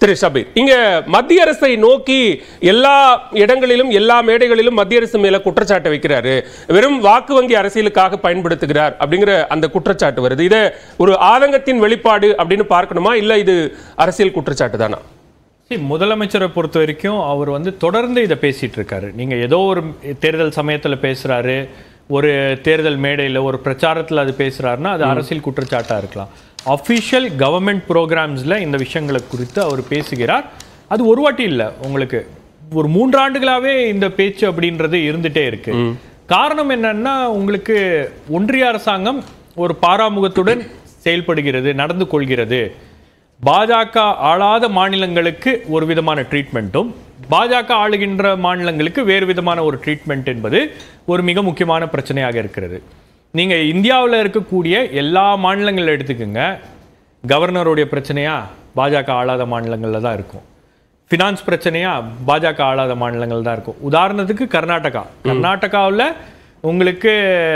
திரு ஷபீர் இங்க மத்திய அரசை நோக்கி எல்லா இடங்களிலும் எல்லா மேடைகளிலும் மத்திய அரசு மேல குற்றச்சாட்டை வைக்கிறாரு வெறும் வாக்கு வங்கி அரசியலுக்காக பயன்படுத்துகிறார் அப்படிங்கிற அந்த குற்றச்சாட்டு வருது இதை ஒரு ஆதங்கத்தின் வெளிப்பாடு அப்படின்னு பார்க்கணுமா இல்ல இது அரசியல் குற்றச்சாட்டு தானா See, முதலமைச்சரை பொறுத்த வரைக்கும் அவர் வந்து தொடர்ந்து இதை பேசிட்டு இருக்காரு நீங்க ஏதோ ஒரு தேர்தல் சமயத்துல பேசுறாரு ஒரு தேர்தல் மேடையில் ஒரு பிரச்சாரத்தில் அது பேசுறாருன்னா அது அரசியல் குற்றச்சாட்டா இருக்கலாம் அஃபிஷியல் கவர்மெண்ட் ப்ரோக்ராம்ஸ்ல இந்த விஷயங்களை குறித்து அவர் பேசுகிறார் அது ஒரு வாட்டி இல்லை உங்களுக்கு ஒரு மூன்று ஆண்டுகளாவே இந்த பேச்சு அப்படின்றது இருந்துட்டே இருக்கு காரணம் என்னன்னா உங்களுக்கு ஒன்றிய அரசாங்கம் ஒரு பாராமுகத்துடன் செயல்படுகிறது நடந்து கொள்கிறது பாஜக ஆளாத மாநிலங்களுக்கு ஒரு விதமான ட்ரீட்மெண்ட்டும் பாஜக ஆளுகின்ற மாநிலங்களுக்கு வேறு விதமான ஒரு ட்ரீட்மெண்ட் என்பது ஒரு மிக முக்கியமான பிரச்சனையாக இருக்கிறது நீங்க இந்தியாவில் இருக்கக்கூடிய எல்லா மாநிலங்கள் எடுத்துக்கோங்க கவர்னருடைய பிரச்சனையா பாஜக ஆளாத மாநிலங்கள்ல தான் இருக்கும் ஃபினான்ஸ் பிரச்சனையா பாஜக ஆளாத மாநிலங்கள் தான் இருக்கும் உதாரணத்துக்கு கர்நாடகா கர்நாடகாவில் உங்களுக்கு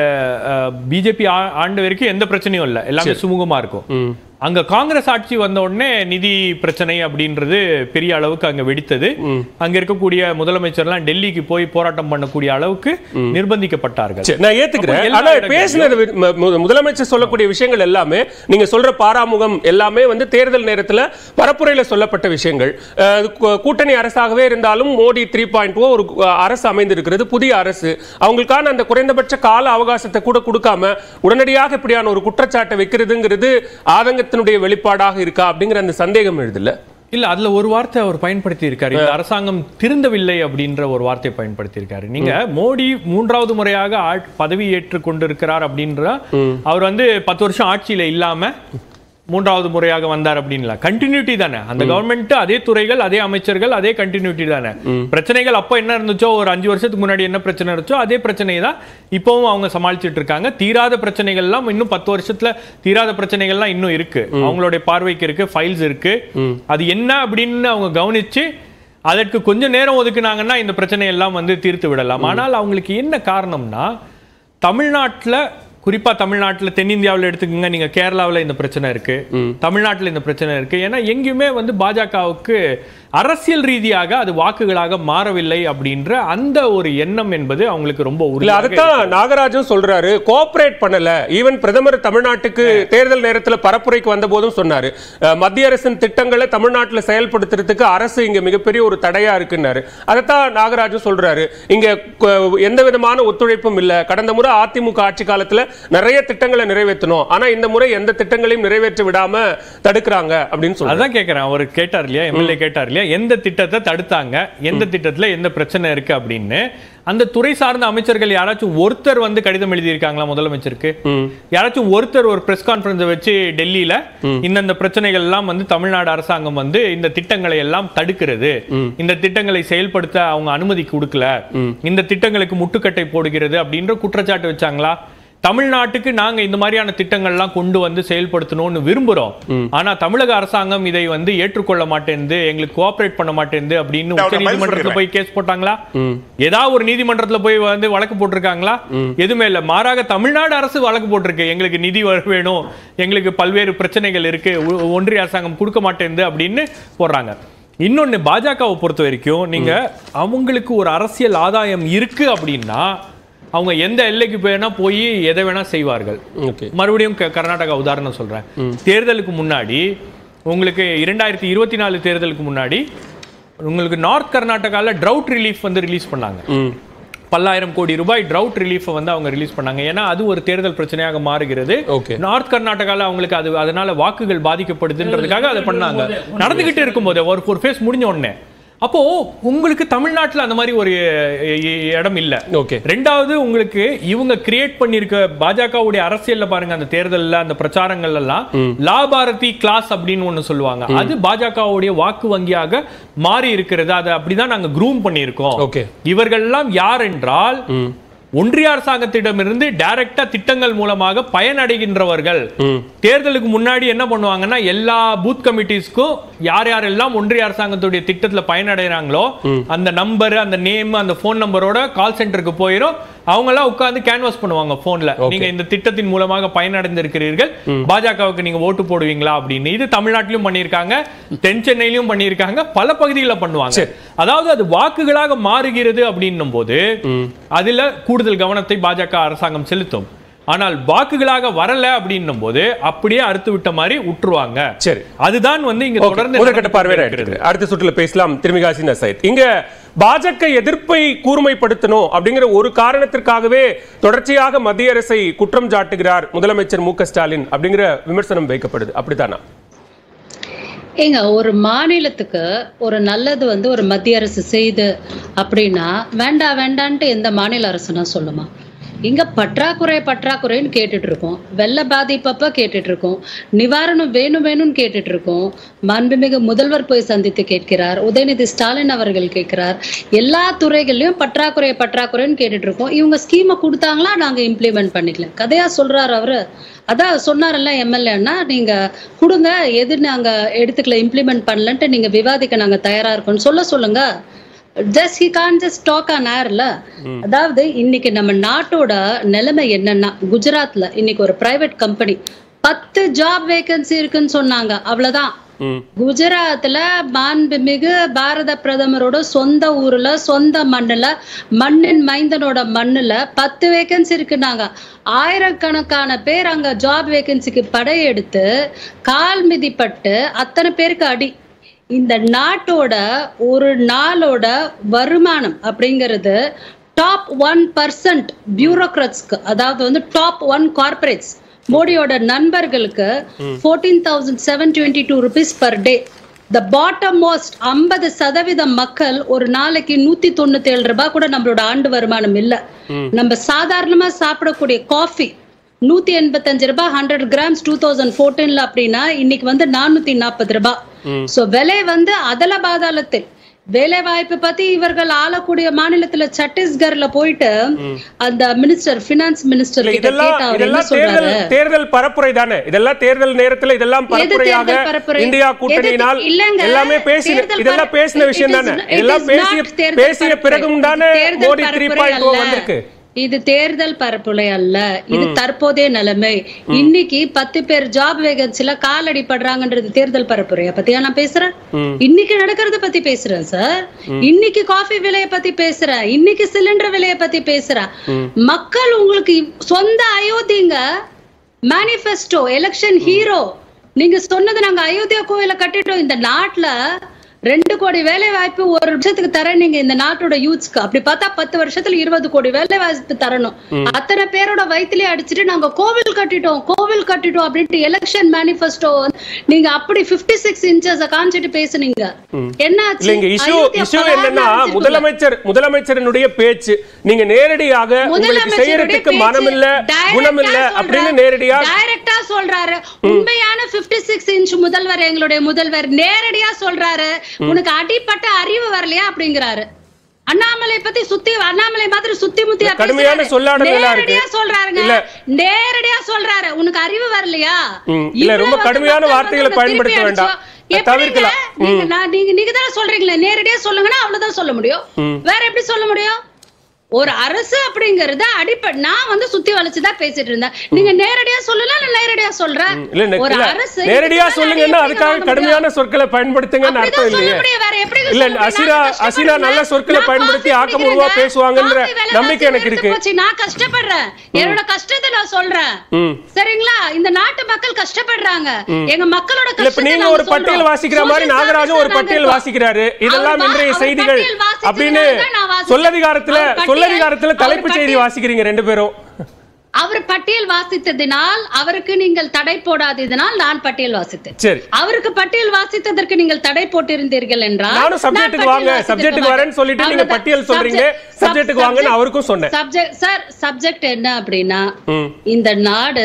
பிஜேபி ஆண்டு வரைக்கும் எந்த பிரச்சனையும் இல்லை எல்லாமே சுமூகமா இருக்கும் அங்க காங்கிரஸ் ஆட்சி வந்த உடனே நிதி பிரச்சனை அப்படின்றது பெரிய அளவுக்கு அங்க வெடித்தது அங்க இருக்கக்கூடிய முதலமைச்சர்லாம் டெல்லிக்கு போய் போராட்டம் பண்ணக்கூடிய அளவுக்கு நிர்பந்திக்கப்பட்டார்கள் சரி, நான் ஏத்துக்கிறேன் அப்ப எல்லா ஆனா இடங்கள்லயும் பேசினது வி- ம- மு- முதலமைச்சர் சொல்லக்கூடிய விஷயங்கள் எல்லாமே நீங்க சொல்ற பாராமுகம் எல்லாமே வந்து தேர்தல் நேரத்துல பரப்புரையில சொல்லப்பட்ட விஷயங்கள் அஹ், அது கூ- கூட்டணி அரசாகவே இருந்தாலும் மோடி த்ரீ பாயிண்ட் ஒரு அஹ், அரசு அமைந்திருக்கிறது புதிய அரசு அவங்களுக்கான அந்த குறைந்தபட்ச கால அவகாசத்தை கூட கொடுக்காம உடனடியாக இப்படியான ஒரு குற்றச்சாட்டை வைக்கிறதுங்கிறது ஆதங்கத்தினுடைய வெளிப்பாடாக இருக்கா அப்படிங்கிற அந்த சந்தேகம் எழுதுல இல்ல அதுல ஒரு வார்த்தை அவர் பயன்படுத்தி இருக்காரு இந்த அரசாங்கம் திருந்தவில்லை அப்படின்ற ஒரு வார்த்தையை பயன்படுத்தி இருக்காரு நீங்க மோடி மூன்றாவது முறையாக ஆட்- பதவி ஏற்று கொண்டிருக்கிறார் அப்படின்ற அவர் வந்து பத்து வருஷம் ஆட்சியில இல்லாம மூன்றாவது முறையாக வந்தார் அப்படின்ல கண்டினியூட்டி தானே அந்த கவர்மெண்ட் அதே துறைகள் அதே அமைச்சர்கள் அதே கண்டினியூட்டி தானே பிரச்சனைகள் அப்போ என்ன இருந்துச்சோ ஒரு அஞ்சு வருஷத்துக்கு முன்னாடி என்ன பிரச்சனை இருந்துச்சோ அதே பிரச்சனையை தான் இப்பவும் அவங்க சமாளிச்சிட்டு இருக்காங்க தீராத பிரச்சனைகள் எல்லாம் இன்னும் பத்து வருஷத்துல தீராத பிரச்சனைகள்லாம் இன்னும் இருக்கு அவங்களுடைய பார்வைக்கு இருக்கு ஃபைல்ஸ் இருக்கு அது என்ன அப்படின்னு அவங்க கவனிச்சு அதற்கு கொஞ்சம் நேரம் ஒதுக்குனாங்கன்னா இந்த பிரச்சனை எல்லாம் வந்து தீர்த்து விடலாம் ஆனால் அவங்களுக்கு என்ன காரணம்னா தமிழ்நாட்டுல குறிப்பா தமிழ்நாட்டுல தென்னிந்தியாவில் எடுத்துக்கோங்க நீங்க கேரளாவுல இந்த பிரச்சனை இருக்கு தமிழ்நாட்டுல இந்த பிரச்சனை இருக்கு ஏன்னா எங்கேயுமே வந்து பாஜகவுக்கு அரசியல் ரீதியாக அது வாக்குகளாக மாறவில்லை அப்படின்ற அந்த ஒரு எண்ணம் என்பது அவங்களுக்கு ரொம்ப இல்ல உறுதியாக அதுதான் நாகராஜும் சொல்றாரு கோஆபரேட் பண்ணல ஈவன் பிரதமர் தமிழ்நாட்டுக்கு தேர்தல் நேரத்துல பரப்புரைக்கு வந்த போதும் சொன்னாரு அஹ், மத்திய அரசின் திட்டங்களை தமிழ்நாட்டுல செயல்படுத்துறதுக்கு அரசு இங்க மிகப்பெரிய ஒரு தடையா இருக்குன்னாரு அதைத்தான் நாகராஜும் சொல்றாரு இங்க கு- எந்த விதமான ஒத்துழைப்பும் இல்ல கடந்த முறை அதிமுக ஆட்சி காலத்துல நிறைய திட்டங்களை நிறைவேற்றணும் ஆனா இந்த முறை எந்த திட்டங்களையும் நிறைவேற்ற விடாம தடுக்கிறாங்க அப்படின்னு சொல்றாரு அதான் கேட்கிறேன் அவர் கேட்டார் இல்லையா எம்எல்ஏ கேட்டார் இல்லையா எந்த திட்டத்தை தடுத்தாங்க எந்த திட்டத்துல எந்த பிரச்சனை இருக்கு அப்படின்னு அந்த துறை சார்ந்த அமைச்சர்கள் யாராச்சும் ஒருத்தர் வந்து கடிதம் எழுதியிருக்காங்களா முதலமைச்சருக்கு யாராச்சும் ஒருத்தர் ஒரு பிரஸ் கான்ஃபரன்ஸை வச்சு டெல்லியில இந்தந்த பிரச்சனைகள் எல்லாம் வந்து தமிழ்நாடு அரசாங்கம் வந்து இந்த திட்டங்களை எல்லாம் தடுக்கிறது இந்த திட்டங்களை செயல்படுத்த அவங்க அனுமதி கொடுக்கல இந்த திட்டங்களுக்கு முட்டுக்கட்டை போடுகிறது அப்படின்ற குற்றச்சாட்டு வச்சாங்களா தமிழ்நாட்டுக்கு நாங்க இந்த மாதிரியான திட்டங்கள்லாம் கொண்டு வந்து செயல்படுத்தணும்னு விரும்புறோம் ஆனா தமிழக அரசாங்கம் இதை வந்து ஏற்றுக்கொள்ள மாட்டேங்குது எங்களுக்கு கோஆபரேட் பண்ண மாட்டேங்குது அப்படின்னு நான் உச்ச உனக்கு பதில் நீதிமன்றத்துல சொல்லிடுறேன். போய் கேஸ் போட்டாங்களா ஏதாவது ஒரு நீதிமன்றத்துல போய் வந்து வழக்கு போட்டிருக்காங்களா எதுவுமே இல்ல மாறாக தமிழ்நாடு அரசு வழக்கு போட்டிருக்கு எங்களுக்கு நிதி வர வேணும் எங்களுக்கு பல்வேறு பிரச்சனைகள் இருக்கு ஒ- ஒன்றிய அரசாங்கம் கொடுக்க மாட்டேங்குது அப்படின்னு போடுறாங்க இன்னொன்னு பாஜகவை பொறுத்த வரைக்கும் நீங்க அவங்களுக்கு ஒரு அரசியல் ஆதாயம் இருக்கு அப்படின்னா அவங்க எந்த எல்லைக்கு வேணா போய் எதை வேணா செய்வார்கள் ஓகே மறுபடியும் க- கர்நாடகா உதாரணம் சொல்றேன் தேர்தலுக்கு முன்னாடி உங்களுக்கு இரண்டாயிரத்தி இருபத்தி நாலு தேர்தலுக்கு முன்னாடி உங்களுக்கு நார்த் கர்நாடகால ட்ரவுட் ரிலீஃப் வந்து ரிலீஸ் பண்ணாங்க பல்லாயிரம் கோடி ரூபாய் ட்ரவுட் ரிலீஃப் வந்து அவங்க ரிலீஸ் பண்ணாங்க ஏன்னா அது ஒரு தேர்தல் பிரச்சனையாக மாறுகிறது Okay. நார்த் கர்நாடகால அவங்களுக்கு அது அதனால வாக்குகள் பாதிக்கப்படுதுன்றதுக்காக அதை பண்ணாங்க நடந்துகிட்டு இருக்கும்போது ஒரு ஒரு ஃபேஸ் முடிஞ்ச உடனே அப்போ உங்களுக்கு தமிழ்நாட்டுல அந்த மாதிரி ஒரு எ- எ- இடம் இல்ல ஓகே ரெண்டாவது உங்களுக்கு இவங்க கிரியேட் பண்ணிருக்க பாஜகவுடைய அரசியல்ல பாருங்க அந்த தேர்தல்ல அந்த பிரச்சாரங்கள் எல்லாம் லா பாரதி கிளாஸ் அப்படின்னு ஒண்ணு சொல்லுவாங்க அது பாஜகவுடைய வாக்கு வங்கியாக மாறி இருக்கிறது அதை அப்படிதான் நாங்க க்ரூம் பண்ணியிருக்கோம் Okay. இவர்கள் எல்லாம் யார் என்றால் ஒன்றிய அரசாங்கத்திடமிருந்து டைரக்டா திட்டங்கள் மூலமாக பயனடைகின்றவர்கள் தேர்தலுக்கு முன்னாடி என்ன பண்ணுவாங்கன்னா எல்லா பூத் கமிட்டிஸ்க்கும் யார் யாரெல்லாம் ஒன்றிய அரசாங்கத்துடைய திட்டத்துல பயனடைறாங்களோ அந்த நம்பர் அந்த நேம் அந்த ஃபோன் நம்பரோட கால் சென்டருக்கு போயிடும் அவங்க எல்லாம் உட்கார்ந்து கேன்வாஸ் பண்ணுவாங்க போன்ல நீங்க இந்த திட்டத்தின் மூலமாக பயனடைந்திருக்கிறீர்கள் பாஜகவுக்கு நீங்க ஓட்டு போடுவீங்களா அப்படின்னு இது தமிழ்நாட்டிலும் பண்ணியிருக்காங்க தென் சென்னையிலும் பண்ணியிருக்காங்க பல பகுதிகளில் பண்ணுவாங்க அதாவது அது வாக்குகளாக மாறுகிறது அப்படின்னும் போது அதுல கூடுதல் கவனத்தை பாஜக அரசாங்கம் செலுத்தும் ஆனால் வாக்குகளாக வரல அப்படின்னும் போது அப்படியே அறுத்து விட்ட மாதிரி விட்டுருவாங்க சரி. அதுதான் வந்து இங்க Okay, தொடர்ந்து முதற்கட்ட பார்வையை நடந்துட்டு எடுத்துக்கிறேன். அடுத்த சுற்றுல பேசலாம் திருமிகாசின் சைத் இங்க பாஜக எதிர்ப்பை கூர்மைப்படுத்தணும் அப்படிங்கிற ஒரு காரணத்திற்காகவே தொடர்ச்சியாக மத்திய அரசை குற்றம் சாட்டுகிறார் முதலமைச்சர் மு க ஸ்டாலின் அப்படிங்கிற விமர்சனம் வைக்கப்படுது அப்படித்தானா ஏங்க ஒரு மாநிலத்துக்கு ஒரு நல்லது வந்து ஒரு மத்திய அரசு செய்யுது அப்படின்னா வேண்டாம் வேண்டான்ட்டு எந்த மாநில அரசுனா சொல்லுமா இங்க பற்றாக்குறை பற்றாக்குறைன்னு கேட்டுட்டு இருக்கோம் வெள்ள பாதிப்பப்ப கேட்டுட்டு இருக்கோம் நிவாரணம் வேணும் வேணும்னு கேட்டுட்டு இருக்கோம் மாண்புமிகு முதல்வர் போய் சந்தித்து கேட்கிறார் உதயநிதி ஸ்டாலின் அவர்கள் கேட்கிறார் எல்லா துறைகள்லயும் பற்றாக்குறை பற்றாக்குறைன்னு கேட்டுட்டு இருக்கோம் இவங்க ஸ்கீமை கொடுத்தாங்களா நாங்க இம்ப்ளிமெண்ட் பண்ணிக்கல கதையா சொல்றாரு அவரு அதான் சொன்னார்ல எம்எல்ஏன்னா நீங்க கொடுங்க எது நாங்க எடுத்துக்கல இம்ப்ளிமெண்ட் பண்ணலன்ட்டு நீங்க விவாதிக்க நாங்க தயாரா இருக்கோம்னு சொல்ல சொல்லுங்க just he can just talk on ஏர்ல அதாவது இன்னைக்கு நம்ம நாட்டோட நிலைமை என்னன்னா குஜராத்ல இன்னைக்கு ஒரு பிரைவேட் கம்பெனி பத்து ஜாப் வேகன்சி இருக்குன்னு சொன்னாங்க அவ்வளவுதான் ம். குஜராத்ல மாண்புமிகு பாரத பிரதமரோட சொந்த ஊர்ல சொந்த மண்ணுல மண்ணின் மைந்தனோட மண்ணுல பத்து வேகன்சி இருக்குனாங்க ஆயிரக்கணக்கான பேர் அங்க ஜாப் வேகன்சிக்கு படையெடுத்து கால் மிதிப்பட்டு அத்தனை பேருக்கு அடி இந்த நாட்டோட ஒரு நாளோட வருமானம் அப்படிங்கிறது டாப் ஒன் பர்சன்ட் பியூரோக்ராட்ஸ்க்கு அதாவது வந்து டாப் ஒன் கார்பரேட்ஸ் மோடியோட நண்பர்களுக்கு fourteen thousand seven twenty two rupees per day the bottom most ஐம்பது சதவீதம் மக்கள் ஒரு நாளைக்கு நூத்தி தொண்ணூத்தி ஏழு ரூபாய் கூட நம்மளோட ஆண்டு வருமானம் இல்ல நம்ம சாதாரணமா சாப்பிடக்கூடிய காஃபி நூத்தி எண்பத்தஞ்சு ரூபாய் ஹண்ட்ரட் கிராம்ஸ் டூ தௌசண்ட் ஃபோர்டீன்ல அப்படின்னா இன்னைக்கு வந்து நானூத்தி நாற்பது ரூபாய் சோ விலை வந்து அதல பாதாளத்தில் வேலை வாய்ப்பு பத்தி இவர்கள் ஆளக்கூடிய மாநிலத்துல சத்தீஸ்கர்ல போயிட்டு அந்த மினிஸ்டர் பினான்ஸ் மினிஸ்டர் இல்ல, கிட்ட இதெல்லாம் கேட்டா அவர் என்ன இதெல்லாம் தேர்தல் சொல்றாரு தேர்தல் பரப்புரை தானே இதெல்லாம் தேர்தல் நேரத்துல இதெல்லாம் எது பரப்புரையாக தேர்தல் பரப்புரை? இந்தியா எது கூட்டணியினால் தே- இல்லங்க. எல்லாமே பேசி தேர்தல் இதெல்லாம் பர- பேசின it விஷயம் is தானே not- it இதெல்லாம் is பேசிய not தேர்தல் பேசிய பரப்புரை. பிறகும் தானே தேர்தல் மோடி த்ரீ பரப்புரை பாயிண்ட் அல்ல. வந்திருக்கு இது தேர்தல் பரப்புரை அல்ல இது தற்போதைய நிலைமை இன்னைக்கு பத்து பேர் ஜாப் வேகன்சில காலடி படுறாங்கன்றது தேர்தல் பரப்புரைய பத்தியா நான் பேசுறேன் இன்னைக்கு நடக்கிறத பத்தி பேசுறேன் சார் இன்னைக்கு காஃபி விலைய பத்தி பேசுறேன் இன்னைக்கு சிலிண்டர் விலைய பத்தி பேசுறேன் மக்கள் உங்களுக்கு இவ்- சொந்த அயோத்திங்க மேனிஃபெஸ்டோ எலெக்ஷன் ஹீரோ நீங்க சொன்னது நாங்க அயோத்தியா கோயில கட்டிட்டோம் இந்த நாட்டுல ரெண்டு கோடி வேலை வாய்ப்பு ஒரு வருஷத்துக்கு தரேன் நீங்க இந்த நாட்டோட யூத்ஸ்க்கு அப்படி பார்த்தா பத்து வருஷத்துல இருபது கோடி வேலை வாய்ப்பு தரணும் அத்தனை பேரோட வயிற்றுலயே அடிச்சுட்டு நாங்க கோவில் கட்டிட்டோம் கோவில் கட்டிட்டோம் அப்படின்ட்டு எலெக்ஷன் மேனிஃபெஸ்டோ நீங்க அப்படி 56 சிக்ஸ் இன்ச்சஸ் காமிச்சிட்டு பேசுனீங்க என்னாச்சு இல்ல இங்க இஷ்யூ அயோத்தியா இஷ்யூ பலார்னு என்னன்னா அடிச்சிருக்குல்ல. முதலமைச்சர் முதலமைச்சரினுடைய பேச்சு நீங்க நேரடியாக உங்களுக்கு முதலமைச்சருடைய செய்யறதுக்கு பேச்சு மனம் இல்ல direct-ஆ குணம் இல்ல சொல்றாரு. அப்படின்னு நேரடியா direct-ஆ சொல்றாரு உண்மையான 56 சிக்ஸ் இன்ச் முதல்வர் எங்களுடைய முதல்வர் நேரடியா சொல்றாரு உனக்கு அடிப்பட்ட அறிவு வரலையா அப்படிங்கிறாரு அண்ணாமலை பத்தி சுத்தி அண்ணாமலை மாதிரி சுத்தி முத்தியா கடுமையான பேசுறாரு. சொல்லாடல் எல்லாம் இருக்கு. நேரடியா சொல்றாருங்க இல்ல. நேரடியா சொல்றாரு உனக்கு அறிவு வரலையா ம், இல்ல, ரொம்ப இவ்வளவு கடுமையான மக்கள் வார்த்தைகளை வந்து பயன்படுத்த திருப்பி வேண்டாம். அடிச்சோம். எப்படிங்க? தவிர்க்கலாம். நீங்க நான் நீங்க நீங்க தானே சொல்றீங்களே நேரடியா சொல்லுங்கன்னா அவ்வளவுதான் சொல்ல முடியும் வேற எப்படி சொல்ல முடியும் ஒரு அரசு அப்படிங்கறது அடிப்படை நான் வந்து சுத்தி வளைச்சுதான் பேசிட்டு இருந்தேன் நீங்க நேரடியா சொல்லல நான் நேரடியா சொல்றேன் இல்ல நெ- ஒரு இல்ல, அரசு நேரடியா இதுக்கு மேல சொல்லுங்கன்னா எப்படி அதுக்காக வாங்க கடுமையான முடியும்? சொற்களை பயன்படுத்துங்கன்னு அர்த்தம் அப்படிதான் சொல்ல இல்லையே முடியும். வேற எப்படி இல்ல சொல்ல முடியும்? அசினா நான் அசினா கஷ்டப்படுறேன். நல்ல சொற்களை நான் பயன்படுத்தி coffee ஆக்கபூர்வமா குடிக்கிறேங்க. பேசுவாங்கன்ற coffee விலை நம்பிக்கை ஜாஸ்தி எனக்கு இருக்கு போச்சு. நான் கஷ்டப்படுறேன் என்னோட கஷ்டத்தை நான் சொல்றேன் ம். சரிங்களா இந்த நாட்டு மக்கள் கஷ்டப்படுறாங்க எங்க மக்களோட இல்ல இப்ப கஷ்டத்தை நீங்க நாங்க ஒரு பட்டியல் சொல்றோம். வாசிக்கிற மாதிரி Social நாகராஜும் ஒரு service பட்டியல் நாங்க வாசிக்கிறாரு இதெல்லாம் அவர் வா- இன்றைய அவர் செய்திகள் பட்டியல் வாசிச்சதுனால அப்படின்னு தான் நான் வாசிச்சேன். சொல்லதிகாரத்துல அவர் பட்டியல்- சொல்லதிகாரத்துல அவர் தலைப்புச் செய்தி பட்டியல் வாசிக்கிறீங்க ரெண்டு பேரும் அவர் பட்டியல் வாசித்ததினால் அவருக்கு நீங்கள் தடை போடாததினால் நான் பட்டியல் வாசித்தேன் சரி அவருக்கு பட்டியல் வாசித்ததற்கு நீங்கள் தடை போட்டிருந்தீர்கள் என்றால் நானும் சப்ஜெக்ட்டுக்கு வாங்க சப்ஜெக்ட்டுக்கு வரேன்னு சொல்லிட்டு நீங்க பட்டியல் சொல்றீங்க சப்ஜெக்ட்டுக்கு வாங்கன்னு அவருக்கும் சொன்னேன் சப்ஜெக்ட் சார் சப்ஜெக்ட் என்ன அப்படின்னா ம். இந்த நாடு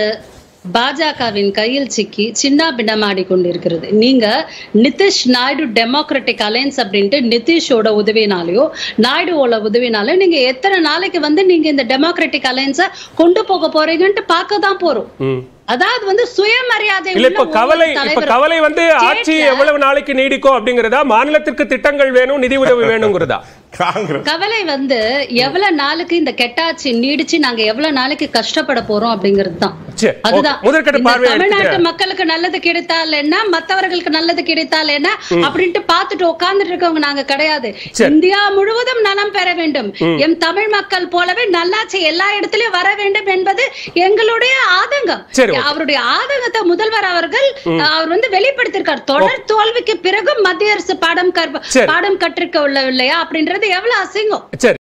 பாஜகவின் கையில் சிக்கி சின்ன பின்னமாடி கொண்டிருக்கிறது நீங்க நிதிஷ் நாயுடு டெமோக்ராட்டிக் அலையன்ஸ் அப்படின்ட்டு நிதிஷோட உதவினாலேயோ நாயுடுவோட உதவினாலோ நீங்க எத்தனை நாளைக்கு வந்து நீங்க இந்த டெமோக்ராட்டிக் அலையன்ஸை கொண்டு போக போறீங்கன்ட்டு பார்க்க தான் போறோம் ம் அதாவது வந்து சுயமரியாதை இல்ல உள்ள இப்ப ஒவ்வொரு கவலை இப்ப தலைவரும். கவலை வந்து ஆட்சி State-ல எவ்வளவு நாளைக்கு நீடிக்கும் அப்படிங்கறதா மாநிலத்திற்கு திட்டங்கள் வேணும் நிதி உதவி வேணுங்கிறதா காங்கிரஸ் கவலை வந்து எவ்வளவு நாளுக்கு இந்த கெட்டாட்சி நீடிச்சு நாங்க எவ்வளவு நாளைக்கு கஷ்டப்பட போறோம் அப்படிங்கிறது தான் சரி, அதுதான் okay. முதற்கட்ட இந்த பார்வையை தமிழ்நாட்டு எடுத்துக்கிறேன். மக்களுக்கு நல்லது கிடைத்தால் என்ன மத்தவர்களுக்கு நல்லது கிடைத்தால் என்ன அப்படின்ட்டு பார்த்துட்டு உட்கார்ந்துட்டு இருக்கவங்க நாங்க கிடையாது சரி. இந்தியா முழுவதும் நலம் பெற வேண்டும் எம் தமிழ் மக்கள் போலவே நல்லாட்சி எல்லா இடத்திலும் வர வேண்டும் என்பது எங்களுடைய ஆதங்கம் சரி, okay. அவருடைய ஆதங்கத்தை முதல்வர் அவர்கள் அவர் வந்து வெளிப்படுத்தியிருக்கார் தொடர் தோல்விக்கு பிறகும் மத்திய அரசு பாடம் கற்ப- சரி. பாடம் கற்றுக்க உள்ளவில்லையா அப்படின்றது எவ்வளவு அசிங்கம் சரி